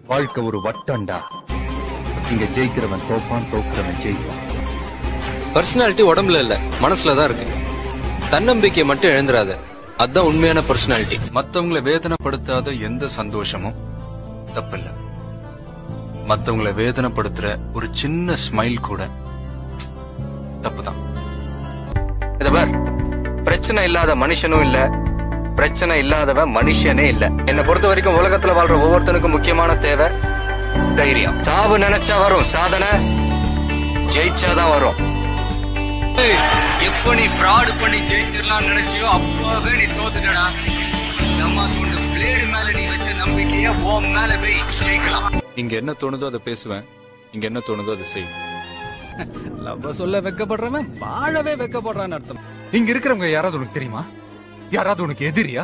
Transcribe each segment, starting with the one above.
வாழ்க்கை ஒரு வட்டம்டா இங்க ஜெயிக்கிறவன் தோப்பான் தோக்குறவன் ஜெயிப்பான் பர்சனாலிட்டி உடம்புல இல்ல மனசுல தான் இருக்கு தன்னம்பிக்கையை மட்டும் எழுந்துராத அதான் உண்மையான பர்சனாலிட்டி மத்தவங்களை வேதனைப்படுத்தாத எந்த சந்தோஷமும் தப்பில்ல மத்தவங்களை வேதனைப்படுத்துற ஒரு சின்ன ஸ்மைல் கூட தப்புதான் இத பார் பிரச்சனை இல்லாத மனுஷனும் இல்ல பிரச்சனை இல்லாதவன் மனுஷனே இல்ல என்னை பொறுத்த வரைக்கும் உலகத்துல வாழ்ற ஒவ்வொருத்தனுக்கும் முக்கியமான தேவை தைரியம் சாவு நினைச்சா வரும் சாதனை ஜெயிச்சாதான் வரும் எப்ப நீ ஃப்ராட் பண்ணி ஜெயிச்சிடலாம் நினைச்சியோ அப்பவே நீ தோத்துட்டடா நம்ம கொண்டு பிளேடு மேல நீ வச்ச நம்பிக்கைய உன் மேல போய் ஜெயிக்கலாம் இங்க என்ன தோணுதோ அதை பேசுவேன் இங்க என்ன தோணுதோ அதை செய்வேன் லவ்வ சொல்ல வெக்கப்படுறவன் வாழவே வெக்கப்படுறான்னு அர்த்தம் இங்க இருக்கிறவங்க யாராவது உனக்கு தெரியுமா யாராவது உனக்கு எதிரியா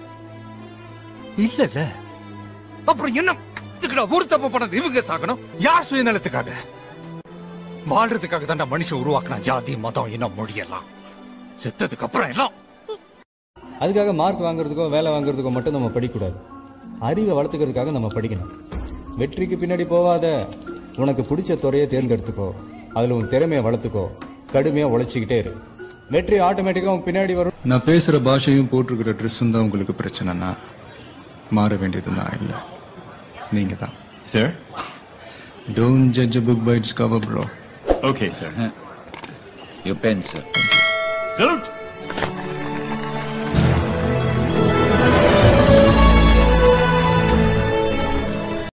இல்ல அப்புறம் என்ன இதுக்குடா ஒரு தப்பு பண்ணது இவங்க சாகணும் யார் சுயநலத்துக்காக வாழ்றதுக்காக தான் மனுஷன் உருவாக்குனா ஜாதி மதம் இனம் மொழியெல்லாம் செத்ததுக்கு அப்புறம் எல்லாம் அதுக்காக மார்க் வாங்குறதுக்கோ வேலை வாங்குறதுக்கோ மட்டும் நம்ம படிக்கக்கூடாது அறிவை வளர்த்துக்கிறதுக்காக நம்ம படிக்கணும் வெற்றிக்கு பின்னாடி போவாத உனக்கு பிடிச்ச துறையை தேர்ந்தெடுத்துக்கோ அதில் உன் திறமையை வளர்த்துக்கோ கடுமையாக உழைச்சிக்கிட்டே இரு வெற்றி ஆட்டோமேட்டிக்காக உன் பின்னாடி வரும் நான் பேசுற பாஷையும் போட்டிருக்கிற ட்ரெஸ்ஸும் தான் உங்களுக்கு பிரச்சனைனா மாற வேண்டியது நான் இல்லை நீங்க தான் Sir? Don't judge book by its cover bro Okay, sir. Your pen, sir. Salute!